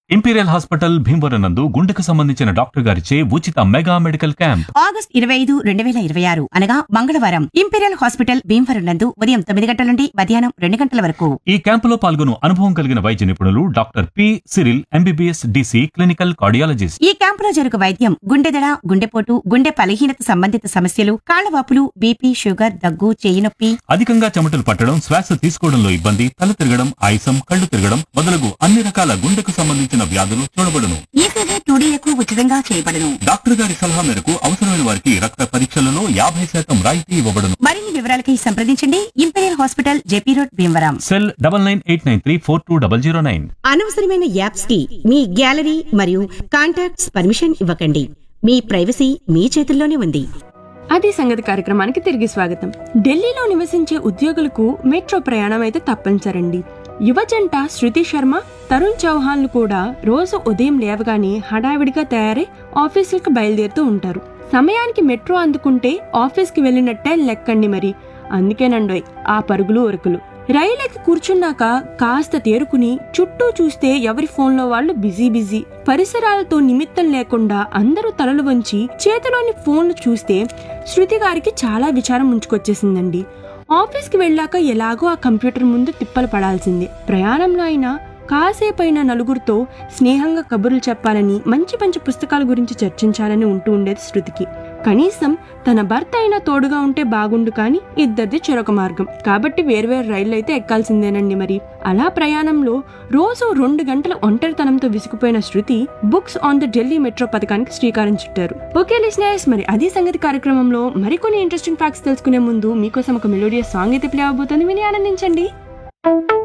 imperial hospital Bhimavaram నందు గుండెకు సంబంధించిన డాక్టర్ గారిచే ఉచిత మెగా మెడికల్ క్యాంప్ ఆగస్ట్ ఇరవై ఐదు రెండు వేల ఇరవై ఆరు అనగా మంగళవారం ఇంపీరియల్ హాస్పిటల్ భీమవరం నందు ఉదయం తొమ్మిది గంటల నుండి మధ్యాహ్నం రెండు గంటల వరకు ఈ క్యాంపులో పాల్గొను అనుభవం కలిగిన వైద్య నిపుణులు doctor P Cyril MBBS DC clinical cardiologist ఈ క్యాంపులో జరుగు వైద్యం గుండెదడ గుండెపోటు గుండె బలహీనత సంబంధిత సమస్యలు కాళ్లవాపులు బీపీ షుగర్ దగ్గు చేయి నొప్పి అధికంగా చెమటలు పట్టడం శ్వాస తీసుకోవడంలో ఇబ్బంది తల తిరగడం ఆయాసం కళ్ళు తిరగడం మొదలగు అన్ని రకాల గుండెకు సంబంధించిన వ్యాధులు చూడబడును ఈసీజీ టూడీలకు ఉచితంగా చేయబడును డాక్టర్ గారి సలహా మేరకు అవసరమైన వారికి రక్త పరీక్షలలో యాభై శాతం రాయితీ ఇవ్వబడును మరిన్ని వివరాలకై సంప్రదించండి Imperial hospital JP road Bhimavaram cell double nine eight nine three four two double zero nine అనవసరమైన యాప్స్ కి మీ గ్యాలరీ మరియు కాంటాక్ట్స్ పర్మిషన్ ఇవ్వకండి మీ ప్రైవసీ మీ చేతుల్లోనే ఉంది అది సంగతి కార్యక్రమానికి తిరిగి స్వాగతం ఢిల్లీలో నివసించే ఉద్యోగులకు మెట్రో ప్రయాణం అయితే తప్పనిసరండి యువ జంట శృతి శర్మ తరుణ్ చౌహాన్లు కూడా రోజు ఉదయం లేవగానే హడావిడిగా తయారై ఆఫీసులకు బయలుదేరుతూ ఉంటారు సమయానికి మెట్రో అందుకుంటే ఆఫీస్కి వెళ్ళినట్టే లెక్కండి మరి అందుకేనండోయ్ ఆ పరుగులు ఉరుకులు రైలు ఎక్కి కూర్చున్నాక కాస్త తేరుకుని చుట్టూ చూస్తే ఎవరి ఫోన్లో వాళ్ళు బిజీ బిజీ పరిసరాలతో నిమిత్తం లేకుండా అందరూ తలలు వంచి చేతిలోని ఫోన్లు చూస్తే శృతి గారికి చాలా విచారం ముంచుకొచ్చేసిందండి ఆఫీస్కి వెళ్ళాక ఎలాగో ఆ కంప్యూటర్ ముందు తిప్పలు పడాల్సిందే ప్రయాణంలో అయినా కాసేపైన నలుగురితో స్నేహంగా కబుర్లు చెప్పాలని మంచి మంచి పుస్తకాల గురించి చర్చించాలని ఉంటూ ఉండేది శృతికి కనీసం తన భర్త అయినా తోడుగా ఉంటే బాగుండు కానీ ఇద్దరిది చెరొక మార్గం కాబట్టి వేర్వేరు రైళ్ళు అయితే ఎక్కాల్సిందేనండి మరి అలా ప్రయాణంలో రోజు రెండు గంటల ఒంటరితనంతో విసిగిపోయిన Shruti books on the Delhi metro పథకానికి శ్రీకారం చుట్టారు ఓకే లిసినర్స్ మరి అది సంగతి కార్యక్రమంలో మరికొన్ని ఇంట్రెస్టింగ్ ఫ్యాక్ట్స్ తెలుసుకునే ముందు మీకోసం ఒక మెలోడియస్ సాంగ్ అయితే ప్లే అవబోతుంది విని ఆనందించండి